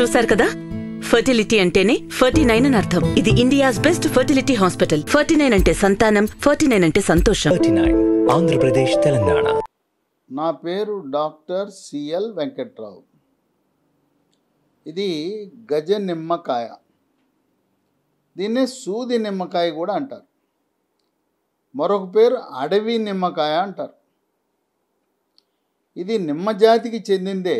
చూశారు కదా ఫర్టిలిటీ అంటేనే ఫర్టీ నైన్ అని అర్థం ఇది India's best fertility hospital forty nine అంటే సంతానం ఫర్టీ నైన్ అంటే సంతోషం థర్టీ నైన్ ఆంధ్రప్రదేశ్ తెలంగాణ నా పేరు డాక్టర్ సిఎల్ వెంకట్రావు ఇది గజ నిమ్మకాయ దీన్నే సూది నిమ్మకాయ కూడా అంటారు మరొక పేరు అడవి నిమ్మకాయ అంటారు ఇది నిమ్మ జాతికి చెందిందే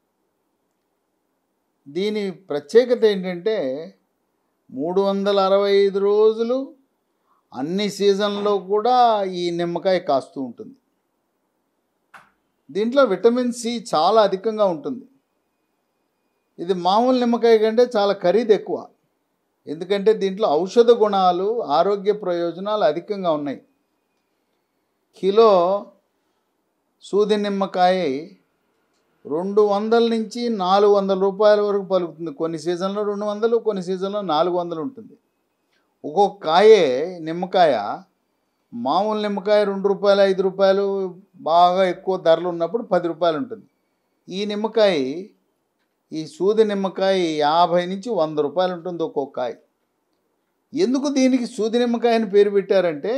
దీని ప్రత్యేకత ఏంటంటే మూడు వందల అరవై ఐదు రోజులు అన్ని సీజన్లో కూడా ఈ నిమ్మకాయ కాస్తూ ఉంటుంది దీంట్లో విటమిన్ సి చాలా అధికంగా ఉంటుంది ఇది మామూలు నిమ్మకాయ కంటే చాలా ఖరీదు ఎక్కువ ఎందుకంటే దీంట్లో ఔషధ గుణాలు ఆరోగ్య ప్రయోజనాలు అధికంగా ఉన్నాయి కిలో సూది నిమ్మకాయ రెండు వందల నుంచి నాలుగు వందల రూపాయల వరకు పలుకుతుంది కొన్ని సీజన్లో రెండు వందలు కొన్ని సీజన్లో నాలుగు వందలు ఉంటుంది ఒక్కొక్క కాయే నిమ్మకాయ మామూలు నిమ్మకాయ రెండు రూపాయలు ఐదు రూపాయలు బాగా ఎక్కువ ధరలు ఉన్నప్పుడు పది రూపాయలు ఉంటుంది ఈ నిమ్మకాయ ఈ సూది నిమ్మకాయ యాభై నుంచి వంద రూపాయలు ఉంటుంది ఒక్కొక్క కాయ ఎందుకు దీనికి సూది నిమ్మకాయ అని పేరు పెట్టారంటే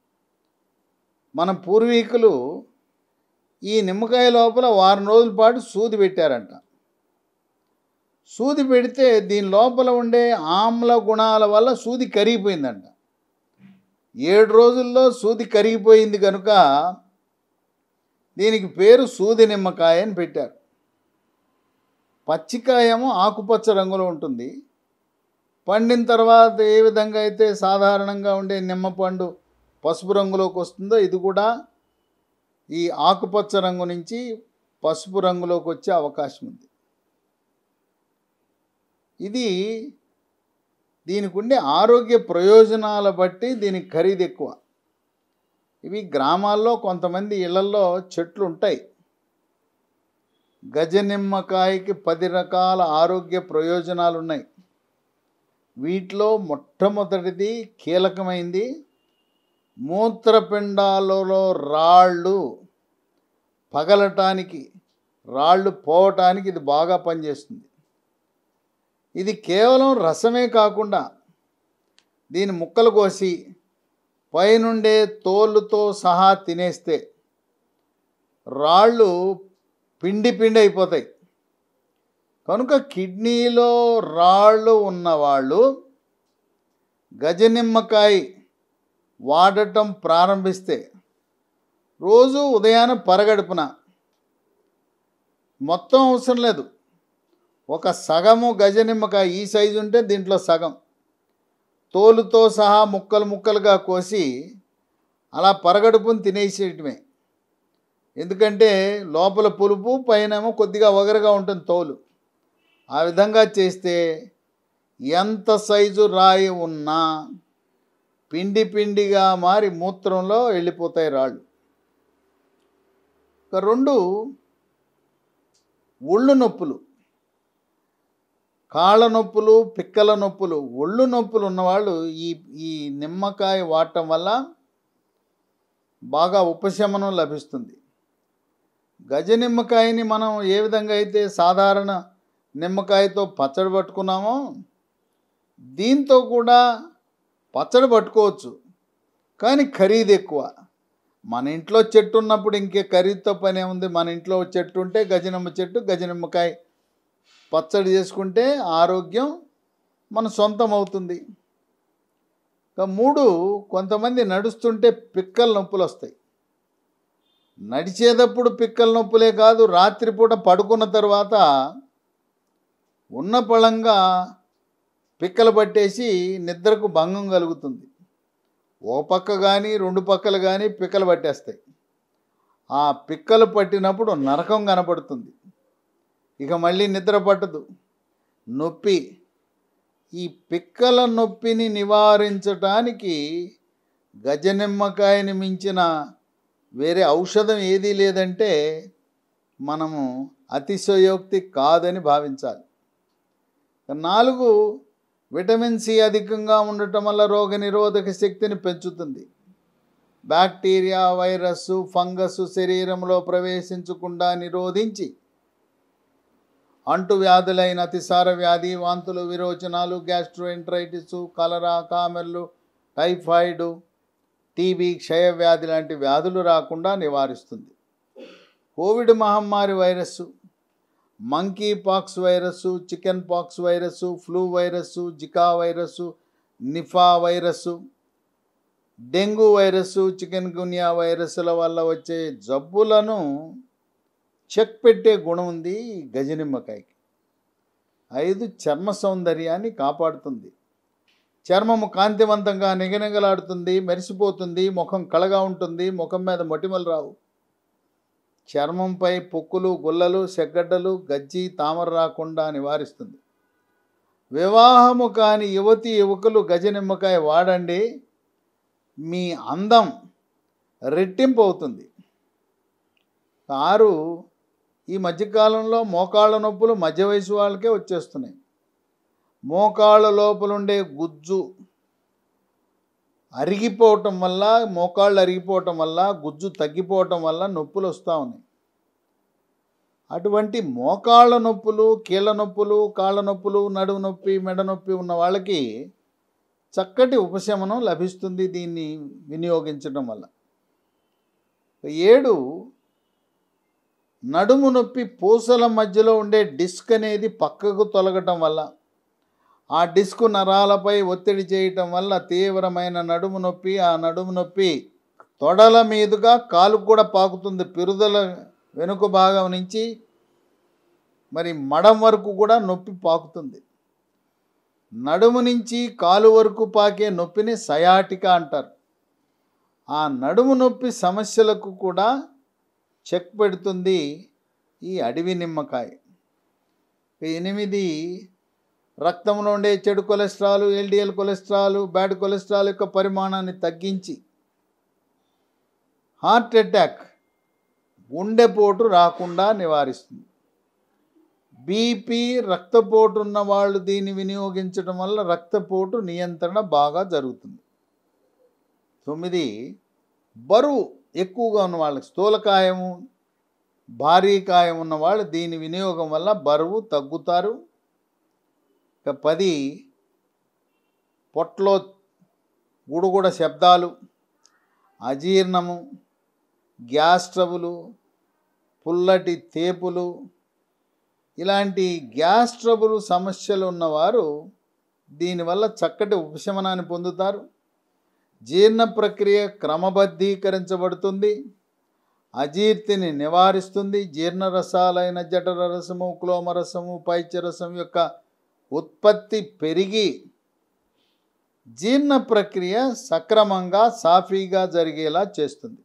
మన పూర్వీకులు ఈ నిమ్మకాయ లోపల వారం రోజుల పాటు సూది పెట్టారంట సూది పెడితే దీని లోపల ఉండే ఆమ్ల గుణాల వల్ల సూది కరిగిపోయిందంట ఏడు రోజుల్లో సూది కరిగిపోయింది కనుక దీనికి పేరు సూది నిమ్మకాయ అని పెట్టారు పచ్చికాయేమో ఆకుపచ్చ రంగులో ఉంటుంది పండిన తర్వాత ఏ విధంగా అయితే సాధారణంగా ఉండే నిమ్మపండు పసుపు రంగులోకి వస్తుందో ఇది కూడా ఈ ఆకుపచ్చ రంగు నుంచి పసుపు రంగులోకి వచ్చే అవకాశం ఉంది ఇది దీనికి ఉండే ఆరోగ్య ప్రయోజనాల బట్టి దీనికి ఖరీదు ఎక్కువ ఇవి గ్రామాల్లో కొంతమంది ఇళ్లలో చెట్లు ఉంటాయి గజ నిమ్మకాయకి పది రకాల ఆరోగ్య ప్రయోజనాలు ఉన్నాయి వీటిలో మొట్టమొదటిది కీలకమైంది మూత్రపిండాలలో రాళ్ళు పగలటానికి రాళ్ళు పోవటానికి ఇది బాగా పనిచేస్తుంది ఇది కేవలం రసమే కాకుండా దీని ముక్కలు కోసి పైనుండే తోలుతో సహా తినేస్తే రాళ్ళు పిండి పిండి అయిపోతాయి కనుక కిడ్నీలో రాళ్ళు ఉన్నవాళ్ళు గజ నిమ్మకాయ వాడటం ప్రారంభిస్తే రోజు ఉదయాన్నే పరగడుపున మొత్తం అవసరం లేదు ఒక సగము గజ నిమ్మకాయ ఈ సైజు ఉంటే దీంట్లో సగం తోలుతో సహా ముక్కలు ముక్కలుగా కోసి అలా పరగడుపుని తినేసేయటమే ఎందుకంటే లోపల పులుపు పైనేమో కొద్దిగా ఒగరుగా ఉంటుంది తోలు ఆ విధంగా చేస్తే ఎంత సైజు రాయి ఉన్నా పిండి పిండిగా మారి మూత్రంలో వెళ్ళిపోతాయి రాళ్ళు ఇక రెండు ఒళ్ళు నొప్పులు కాళ్ళ నొప్పులు పిక్కల నొప్పులు ఒళ్ళు నొప్పులు ఉన్నవాళ్ళు ఈ ఈ నిమ్మకాయ వాడటం వల్ల బాగా ఉపశమనం లభిస్తుంది గజ నిమ్మకాయని మనం ఏ విధంగా అయితే సాధారణ నిమ్మకాయతో పచ్చడి పట్టుకున్నామో దీంతో కూడా పచ్చడి పట్టుకోవచ్చు కానీ ఖరీదు ఎక్కువ మన ఇంట్లో చెట్టు ఉన్నప్పుడు ఇంకే ఖరీదుతో పనే ఉంది మన ఇంట్లో చెట్టు ఉంటే గజనిమ్మ చెట్టు గజనిమ్మకాయ పచ్చడి చేసుకుంటే ఆరోగ్యం మన సొంతం అవుతుంది ఇక మూడు కొంతమంది నడుస్తుంటే పిక్కల నొప్పులు వస్తాయి నడిచేటప్పుడు పిక్కల నొప్పులే కాదు రాత్రిపూట పడుకున్న తర్వాత ఉన్న పళంగా పిక్కలు పట్టేసి నిద్రకు భంగం కలుగుతుంది ఓ పక్క కానీ రెండు పక్కలు కానీ పిక్కలు పట్టేస్తాయి ఆ పిక్కలు పట్టినప్పుడు నరకం కనపడుతుంది ఇక మళ్ళీ నిద్ర పట్టదు నొప్పి ఈ పిక్కల నొప్పిని నివారించటానికి గజనిమ్మకాయని మించిన వేరే ఔషధం ఏదీ లేదంటే మనము అతిశయోక్తి కాదని భావించాలి నాలుగు విటమిన్ సి అధికంగా ఉండటం వల్ల రోగ నిరోధక శక్తిని పెంచుతుంది బ్యాక్టీరియా వైరస్ ఫంగస్ శరీరంలో ప్రవేశించకుండా నిరోధించి అంటు వ్యాధులైన అతిసార వ్యాధి వాంతులు విరోచనాలు గ్యాస్ట్రోఎంట్రైటిస్ కలరా కామెర్లు టైఫాయిడ్ టీబీ క్షయవ్యాధి లాంటి వ్యాధులు రాకుండా నివారిస్తుంది కోవిడ్ మహమ్మారి virus monkeypox virus chickenpox virus flu virus Zika virus Nipah virus dengue virus chikungunya వైరస్ల వల్ల వచ్చే జబ్బులను చెక్ పెట్టే గుణం ఉంది ఈ గజనిమ్మకాయకి ఐదు చర్మ సౌందర్యాన్ని కాపాడుతుంది చర్మము కాంతివంతంగా నిగనిగలాడుతుంది మెరిసిపోతుంది ముఖం కళగా ఉంటుంది ముఖం మీద మొటిమలు రావు చర్మంపై పొక్కులు గుల్లలు సెగ్గడ్డలు గజ్జి తామర రాకుండా నివారిస్తుంది వివాహము కాని యువతి యువకులు గజనిమ్మకాయ వాడండి మీ అందం రెట్టింపు అవుతుంది ఆరు ఈ మధ్యకాలంలో మోకాళ్ళ నొప్పులు మధ్య వయసు వాళ్ళకే వచ్చేస్తున్నాయి మోకాళ్ళ లోపలుండే గుజ్జు అరిగిపోవటం వల్ల మోకాళ్ళు అరిగిపోవటం వల్ల గుజ్జు తగ్గిపోవటం వల్ల నొప్పులు వస్తూ ఉన్నాయి అటువంటి మోకాళ్ళ నొప్పులు కీళ్ళ నొప్పులు కాళ్ళ నొప్పులు నడుము నొప్పి మెడ నొప్పి ఉన్న వాళ్ళకి చక్కటి ఉపశమనం లభిస్తుంది దీన్ని వినియోగించడం వల్ల ఏడు నడుము నొప్పి పూసల మధ్యలో ఉండే డిస్క్ అనేది పక్కకు తొలగటం వల్ల ఆ డిస్క్ నరాలపై ఒత్తిడి చేయటం వల్ల తీవ్రమైన నడుము నొప్పి ఆ నడుము నొప్పి తొడల మీదుగా కాలు కూడా పాకుతుంది పిరుదల వెనుక భాగం నుంచి మరి మడం వరకు కూడా నొప్పి పాకుతుంది నడుము నుంచి కాలు వరకు పాకే నొప్పిని సయాటిక అంటారు ఆ నడుము నొప్పి సమస్యలకు కూడా చెక్ పెడుతుంది ఈ అడవి నిమ్మకాయ ఎనిమిది రక్తంలో ఉండే చెడు cholesterol LDL cholesterol bad cholesterol యొక్క పరిమాణాన్ని తగ్గించి హార్ట్ అటాక్ గుండెపోటు రాకుండా నివారిస్తుంది బీపీ రక్తపోటు ఉన్న వాళ్ళు దీన్ని వినియోగించడం వల్ల రక్తపోటు నియంత్రణ బాగా జరుగుతుంది తొమ్మిది బరువు ఎక్కువగా ఉన్న వాళ్ళకి స్థూలకాయము భారీ కాయం ఉన్న వాళ్ళు దీని వినియోగం వల్ల బరువు తగ్గుతారు ఇక పది పొట్లో గుడుగుడ శబ్దాలు అజీర్ణము గ్యాస్ ట్రబులు పుల్లటి తేపులు ఇలాంటి గ్యాస్ ట్రబుల్ సమస్యలు ఉన్నవారు దీనివల్ల చక్కటి ఉపశమనాన్ని పొందుతారు జీర్ణ ప్రక్రియ క్రమబద్ధీకరించబడుతుంది అజీర్తిని నివారిస్తుంది జీర్ణరసాలైన జఠర రసము క్లోమరసము పైత్యరసం యొక్క ఉత్పత్తి పెరిగి జీర్ణ ప్రక్రియ సక్రమంగా సాఫీగా జరిగేలా చేస్తుంది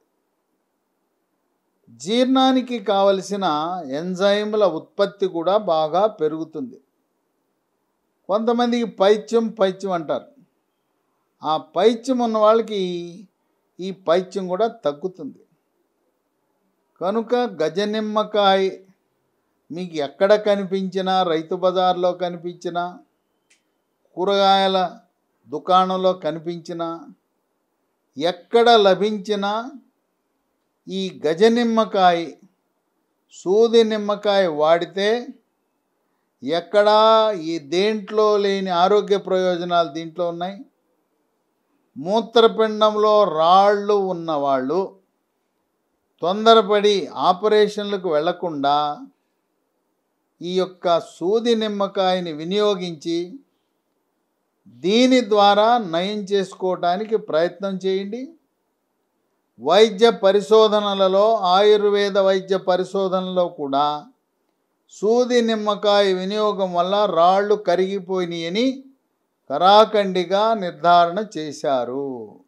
జీర్ణానికి కావలసిన ఎంజైముల ఉత్పత్తి కూడా బాగా పెరుగుతుంది కొంతమందికి పైత్యం పైత్యం అంటారు ఆ పైత్యం ఉన్న వాళ్ళకి ఈ పైత్యం కూడా తగ్గుతుంది కనుక గజనిమ్మకాయ మీకు ఎక్కడ కనిపించినా రైతు బజార్లో కనిపించినా కూరగాయల దుకాణంలో కనిపించినా ఎక్కడ లభించినా ఈ గజ నిమ్మకాయ సూది నిమ్మకాయ వాడితే ఎక్కడా ఈ దేంట్లో లేని ఆరోగ్య ప్రయోజనాలు దీంట్లో ఉన్నాయి మూత్రపిండంలో రాళ్ళు ఉన్నవాళ్ళు తొందరపడి ఆపరేషన్లకు వెళ్లకుండా ఈ యొక్క సూది నిమ్మకాయని వినియోగించి దీని ద్వారా నయం చేసుకోవటానికి ప్రయత్నం చేయండి వైద్య పరిశోధనలలో ఆయుర్వేద వైద్య పరిశోధనలో కూడా సూది నిమ్మకాయ వినియోగం వల్ల రాళ్ళు కరిగిపోయినాయని కరాఖండిగా నిర్ధారణ చేశారు